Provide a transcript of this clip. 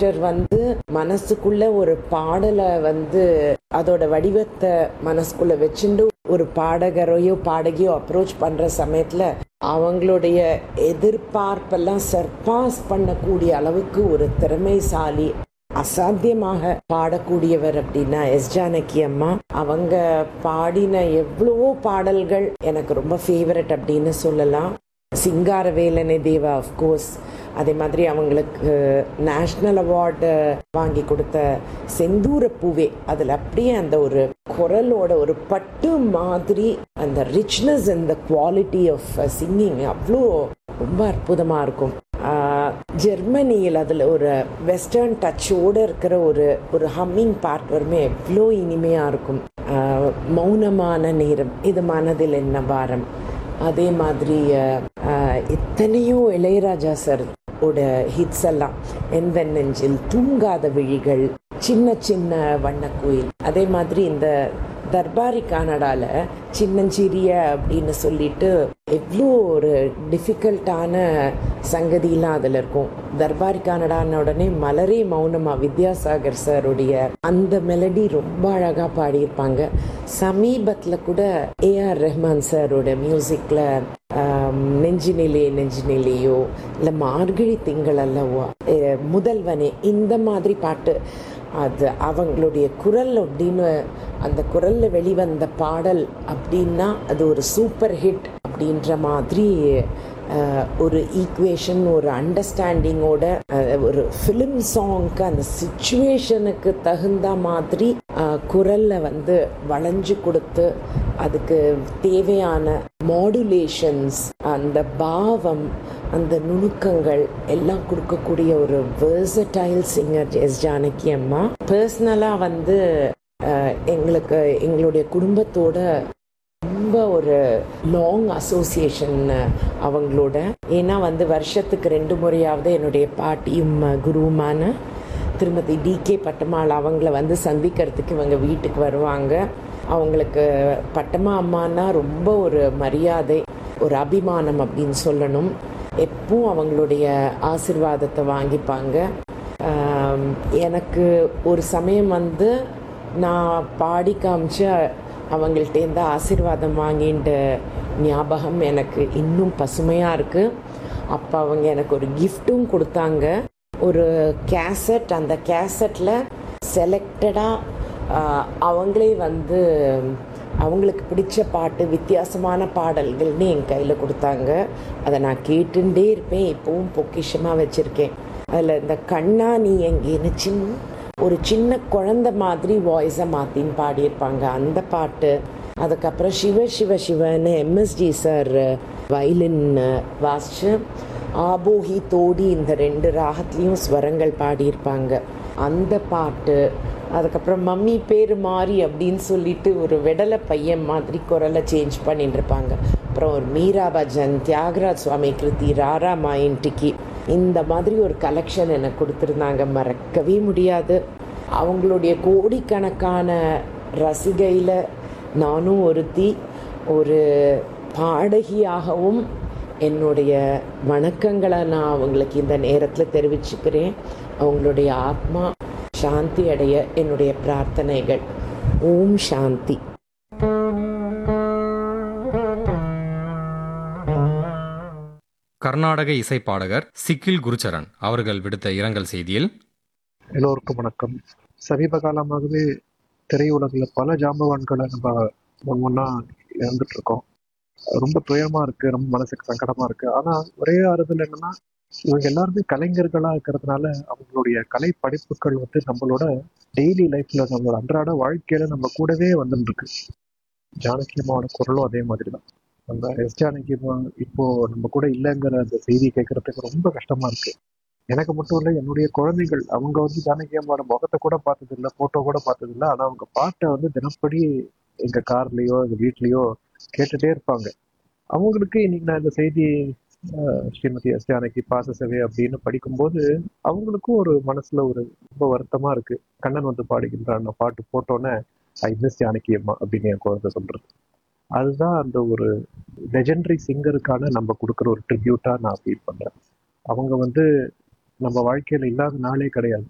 director வந்து மனசுக்குள்ள ஒரு பாடலை வந்து அதோட வடிவத்தை மனசுக்குள்ள வச்சுட்டு ஒரு பாடகரையோ பாடகியோ அப்ரோச் பண்ற சமயத்துல அவங்களுடைய எதிர்பார்ப்பெல்லாம் சர்பாஸ் பண்ணக்கூடிய அளவுக்கு ஒரு திறமைசாலி அசாத்தியமாக பாடக்கூடியவர் அப்படின்னா எஸ் ஜானகி அம்மா அவங்க பாடின எவ்வளவோ பாடல்கள் எனக்கு ரொம்ப ஃபேவரட் அப்படின்னு சொல்லலாம் சிங்காரவேலனை தேவா அஃப்கோர்ஸ் அதே மாதிரி அவங்களுக்கு நேஷ்னல் அவார்டு வாங்கி கொடுத்த செந்தூர பூவே அதில் அப்படியே அந்த ஒரு குரலோட ஒரு பட்டு மாதிரி அந்த ரிச்னஸ் அந்த குவாலிட்டி ஆஃப் சிங்கிங் அவ்வளோ ரொம்ப அற்புதமாக இருக்கும் ஆஹ், ஜெர்மனியில் அதில் ஒரு வெஸ்டர்ன் டச்சோடு இருக்கிற ஒரு ஒரு ஹம்மிங் பார்ட் வருமே எவ்வளோ இனிமையாக இருக்கும் ஆஹ், மௌனமான நேரம் இது மனதில் என்ன வாரம் அதே மாதிரி அஹ், அஹ், எத்தனையோ இளையராஜா சார் ஓட ஹிட்ஸ் எல்லாம் எந்த நெஞ்சில் தூங்காத விழிகள் சின்ன சின்ன வண்ணக்குயில் அதே மாதிரி இந்த தர்பாரி கனடால சின்னஞ்சிறிய அப்படின்னு சொல்லிட்டு எவ்வளோ ஒரு டிஃபிகல்ட்டான சங்கதியெல்லாம் அதில் இருக்கும் தர்பாரி கனடான உடனே மலரே மௌனமா வித்யாசாகர் சாருடைய அந்த மெலடி ரொம்ப அழகாக பாடியிருப்பாங்க சமீபத்தில் கூட ஏஆர் ரஹ்மான் சாரோட மியூசிக்கில் நெஞ்சினிலே நெஞ்சினிலேயோ இல்லை மார்கழி திங்கள் அல்லவோ அஹ், முதல்வனே இந்த மாதிரி பாட்டு அது அவங்களுடைய குரல் அப்படின்னு அந்த குரல்ல வெளிவந்த பாடல் அப்படின்னா அது ஒரு சூப்பர் ஹிட் அப்படின்ற மாதிரி அஹ், ஒரு ஈக்குவேஷன் ஒரு அண்டர்ஸ்டாண்டிங்கோட ஒரு ஃபிலிம் சாங்க்கு அந்த சுச்சுவேஷனுக்கு தகுந்த மாதிரி அஹ், குரல்ல வந்து வளைஞ்சு கொடுத்து அதுக்கு தேவையான மாடுலேஷன்ஸ் அந்த பாவம் அந்த நுணுக்கங்கள் எல்லாம் கொடுக்கக்கூடிய ஒரு வேர்சடைல் சிங்கர் எஸ் ஜானகி அம்மா பர்சனலாக வந்து அஹ், எங்களுக்கு எங்களுடைய குடும்பத்தோட ரொம்ப ஒரு லாங் அசோசியேஷன் அவங்களோட ஏன்னா வந்து வருஷத்துக்கு ரெண்டு முறையாவது என்னுடைய பாட்டியும் குருவுமான திருமதி டி கே பட்டம்மாள் அவங்கள வந்து சந்திக்கிறதுக்கு இவங்க வீட்டுக்கு வருவாங்க அவங்களுக்கு பட்டம்மா அம்மானா ரொம்ப ஒரு மரியாதை ஒரு அபிமானம் அப்படின்னு சொல்லணும் எப்பவும் அவங்களுடைய ஆசிர்வாதத்தை வாங்கிப்பாங்க ஆம், எனக்கு ஒரு சமயம் வந்து நான் பாடி காமிச்ச அவங்கள்ட்டேருந்து ஆசீர்வாதம் வாங்கின்ற ஞாபகம் எனக்கு இன்னும் பசுமையாக இருக்குது அப்போ அவங்க எனக்கு ஒரு கிஃப்ட்டும் கொடுத்தாங்க ஒரு கேசட் அந்த கேசட்டில் செலக்டடாக அவங்களே வந்து அவங்களுக்கு பிடிச்ச பாட்டு வித்தியாசமான பாடல்கள்னு என் கையில் கொடுத்தாங்க அதை நான் கேட்டுட்டே இருப்பேன் இப்போவும் பொக்கிஷமாக வச்சுருக்கேன் அதில் இந்த கண்ணா நீ எங்கேன்னு சின்ன ஒரு சின்ன குழந்தை மாதிரி வாய்ஸை மாற்றின்னு பாடியிருப்பாங்க அந்த பாட்டு அதுக்கப்புறம் சிவ சிவ சிவன்னு எம்எஸ்ஜி சார் வயலின் வாசிச்சு ஆபோகி தோடி இந்த ரெண்டு ராகத்துலேயும் ஸ்வரங்கள் பாடியிருப்பாங்க அந்த பாட்டு அதுக்கப்புறம் மம்மி பேர் மாறி அப்படின்னு சொல்லிட்டு ஒரு வெடலை பையன் மாதிரி குரலை சேஞ்ச் பண்ணிட்டு இருப்பாங்க அப்புறம் ஒரு மீரா பஜன் தியாகராஜ் சுவாமி கிருதி ராரா மாயின்டிக்கு இந்த மாதிரி ஒரு கலெக்ஷன் எனக்கு கொடுத்துருந்தாங்க மறக்கவே முடியாது அவங்களுடைய கோடிக்கணக்கான ரசிகையில் நானும் ஒருத்தி ஒரு பாடகியாகவும் என்னுடைய வணக்கங்களை நான் அவங்களுக்கு இந்த நேரத்தில் தெரிவிச்சுக்கிறேன் அவங்களுடைய ஆத்மா சாந்தி அடைய என்னுடைய பிரார்த்தனைகள் ஓம் சாந்தி கர்நாடக இசைப்பாடகர் சிக்கில் குருச்சரன் அவர்கள் விடுத்த இரங்கல் செய்தியில் எல்லோருக்கும் வணக்கம் சமீப காலமாகவே திரையுலகில் பல ஜாம்பவான்களை நம்ம ஒவ்வொன்றா இழந்துட்டு இருக்கோம் ரொம்ப துயரமா இருக்கு ரொம்ப மனசுக்கு சங்கடமா இருக்கு ஆனா ஒரே ஆறுதல் என்னன்னா இவங்க எல்லாருமே கலைஞர்களா இருக்கிறதுனால அவங்களுடைய கலை படைப்புகள் வந்து நம்மளோட டெய்லி லைஃப்ல நம்மளோட அன்றாட வாழ்க்கையில நம்ம கூடவே வந்துட்டு இருக்கு ஜானகி அம்மாவோட குரலும் அதே மாதிரி தான் நம்ம எஸ் ஜானகி அம்மா இப்போ நம்ம கூட இல்லைங்கிற அந்த செய்தி கேட்கறதுக்கு ரொம்ப கஷ்டமா இருக்கு எனக்கு மட்டும் இல்லை என்னுடைய குழந்தைகள் அவங்க வந்து ஜானகி அம்மாவோட முகத்தை கூட பார்த்தது இல்லை போட்டோ கூட பார்த்தது இல்லை ஆனா அவங்க பாட்டை வந்து தினப்படி எங்க கார்லயோ எங்க வீட்லயோ கேட்டுட்டே இருப்பாங்க அவங்களுக்கு இன்னைக்கு நான் இந்த செய்தி அஹ், ஸ்ரீமதி எஸ் ஜானகி பாசசவே அப்படின்னு படிக்கும்போது அவங்களுக்கும் ஒரு மனசுல ஒரு ரொம்ப வருத்தமா இருக்கு கண்ணன் வந்து பாடுகின்ற அந்த பாட்டு போட்டோன்னே ஐ மிஸ் ஜானகி அம்மா அப்படின்னு என் குழந்தை சொல்றது அதுதான் அந்த ஒரு லெஜெண்டரி சிங்கருக்கான நம்ம கொடுக்குற ஒரு ட்ரிபியூட்டா நான் ஃபீல் பண்றேன் அவங்க வந்து நம்ம வாழ்க்கையில இல்லாத நாளே கிடையாது